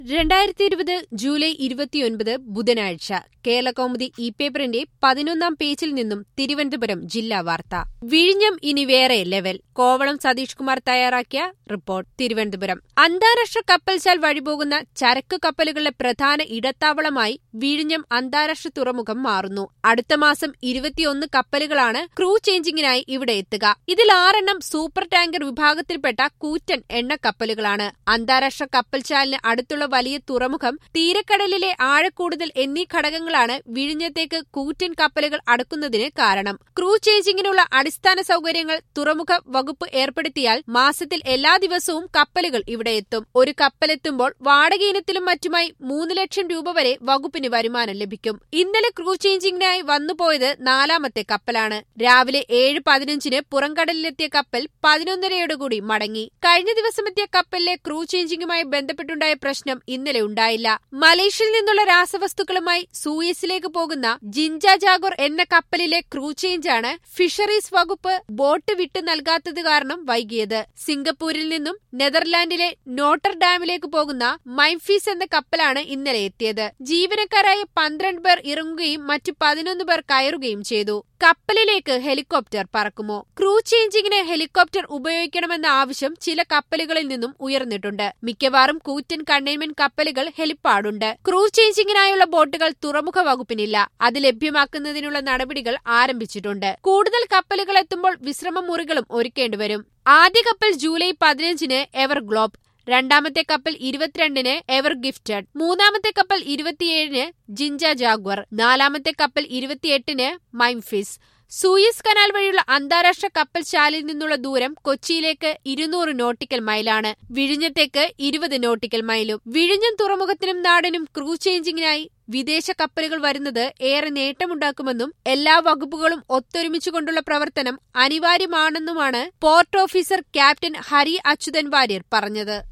രണ്ടായിരത്തി ഇരുപത് ജൂലൈ ഇരുപത്തിയൊൻപത് ബുധനാഴ്ച കേരളകൗമുദി ഇ പേപ്പറിന്റെ പതിനൊന്നാം പേജിൽ നിന്നും തിരുവനന്തപുരം ജില്ലാ വാർത്ത വിഴിഞ്ഞം ഇനി വേറെ ലെവൽ കോവളം സതീഷ് കുമാർ തയ്യാറാക്കിയ റിപ്പോർട്ട് തിരുവനന്തപുരം അന്താരാഷ്ട്ര കപ്പൽശാൽ വഴിപോകുന്ന ചരക്ക് കപ്പലുകളുടെ പ്രധാന ഇടത്താവളമായി വിഴിഞ്ഞം അന്താരാഷ്ട്ര തുറമുഖം മാറുന്നു അടുത്ത മാസം ഇരുപത്തിയൊന്ന് കപ്പലുകളാണ് ക്രൂ ചേഞ്ചിങ്ങിനായി ഇവിടെ എത്തുക ഇതിൽ ആറെണ്ണം സൂപ്പർ ടാങ്കർ വിഭാഗത്തിൽപ്പെട്ട കൂറ്റൻ എണ്ണ കപ്പലുകളാണ് അന്താരാഷ്ട്ര കപ്പൽശാലിന് അടുത്തുള്ള വലിയ തുറമുഖം തീരക്കടലിലെ ആഴക്കൂടുതൽ എന്നീ ഘടകങ്ങളാണ് വിഴിഞ്ഞത്തേക്ക് കൂറ്റൻ കപ്പലുകൾ അടുക്കുന്നതിന് കാരണം ക്രൂ ചേഞ്ചിങ്ങിനുള്ള അടിസ്ഥാന സൗകര്യങ്ങൾ തുറമുഖ വകുപ്പ് ഏർപ്പെടുത്തിയാൽ മാസത്തിൽ എല്ലാ ദിവസവും കപ്പലുകൾ ഇവിടെ എത്തും ഒരു കപ്പലെത്തുമ്പോൾ വാടക ഇനത്തിലും മറ്റുമായി മൂന്ന് ലക്ഷം രൂപ വരെ വകുപ്പിന് വരുമാനം ലഭിക്കും ഇന്നലെ ക്രൂ ചേഞ്ചിങ്ങിനായി വന്നുപോയത് നാലാമത്തെ കപ്പലാണ് രാവിലെ ഏഴ് പതിനഞ്ചിന് പുറംകടലിലെത്തിയ കപ്പൽ പതിനൊന്നരയോടുകൂടി മടങ്ങി കഴിഞ്ഞ ദിവസമെത്തിയ കപ്പലിലെ ക്രൂ ചേഞ്ചിങ്ങുമായി ബന്ധപ്പെട്ടുണ്ടായ പ്രശ്നം ഇന്നലെ ഉണ്ടായില്ല മലേഷ്യയിൽ നിന്നുള്ള രാസവസ്തുക്കളുമായി സൂയസിലേക്ക് പോകുന്ന ജിഞ്ച ജാഗോർ എന്ന കപ്പലിലെ ക്രൂ ചേഞ്ചാണ് ഫിഷറീസ് വകുപ്പ് ബോട്ട് വിട്ടു നൽകാത്തത് കാരണം വൈകിയത് സിംഗപ്പൂരിൽ നിന്നും നെതർലാൻഡിലെ നോട്ടർ ഡാമിലേക്ക് പോകുന്ന മൈംഫീസ് എന്ന കപ്പലാണ് ഇന്നലെ എത്തിയത് ജീവനക്കാരായ പന്ത്രണ്ട് പേർ ഇറങ്ങുകയും മറ്റു പതിനൊന്ന് പേർ കയറുകയും ചെയ്തു കപ്പലിലേക്ക് ഹെലികോപ്റ്റർ പറക്കുമോ ക്രൂ ചേഞ്ചിങ്ങിന് ഹെലികോപ്റ്റർ ഉപയോഗിക്കണമെന്ന ആവശ്യം ചില കപ്പലുകളിൽ നിന്നും ഉയർന്നിട്ടുണ്ട് മിക്കവാറും കൂറ്റൻ കണ്ടെയ്ൻമെന്റ് കപ്പലുകൾ ഹെലിപ്പാഡുണ്ട് ക്രൂ ചേഞ്ചിങ്ങിനായുള്ള ബോട്ടുകൾ തുറമുഖ വകുപ്പിനില്ല അത് ലഭ്യമാക്കുന്നതിനുള്ള നടപടികൾ ആരംഭിച്ചിട്ടുണ്ട് കൂടുതൽ കപ്പലുകൾ എത്തുമ്പോൾ വിശ്രമ മുറികളും ഒരുക്കേണ്ടിവരും ആദ്യ കപ്പൽ ജൂലൈ പതിനഞ്ചിന് എവർ ഗ്ലോബ് രണ്ടാമത്തെ കപ്പൽ ഇരുപത്തിരണ്ടിന് എവർ ഗിഫ്റ്റഡ് മൂന്നാമത്തെ കപ്പൽ ഇരുപത്തിയേഴിന് ജിഞ്ച ജാഗ്വർ നാലാമത്തെ കപ്പൽ ഇരുപത്തിയെട്ടിന് മൈംഫിസ് സൂയസ് കനാൽ വഴിയുള്ള അന്താരാഷ്ട്ര കപ്പൽശാലയിൽ നിന്നുള്ള ദൂരം കൊച്ചിയിലേക്ക് ഇരുന്നൂറ് നോട്ടിക്കൽ മൈലാണ് വിഴിഞ്ഞത്തേക്ക് ഇരുപത് നോട്ടിക്കൽ മൈലും വിഴിഞ്ഞം തുറമുഖത്തിനും നാടിനും ക്രൂ ചേഞ്ചിങ്ങിനായി വിദേശ കപ്പലുകൾ വരുന്നത് ഏറെ നേട്ടമുണ്ടാക്കുമെന്നും എല്ലാ വകുപ്പുകളും ഒത്തൊരുമിച്ചുകൊണ്ടുള്ള പ്രവർത്തനം അനിവാര്യമാണെന്നുമാണ് port officer captain Hari Achyuthan Warrier പറഞ്ഞത്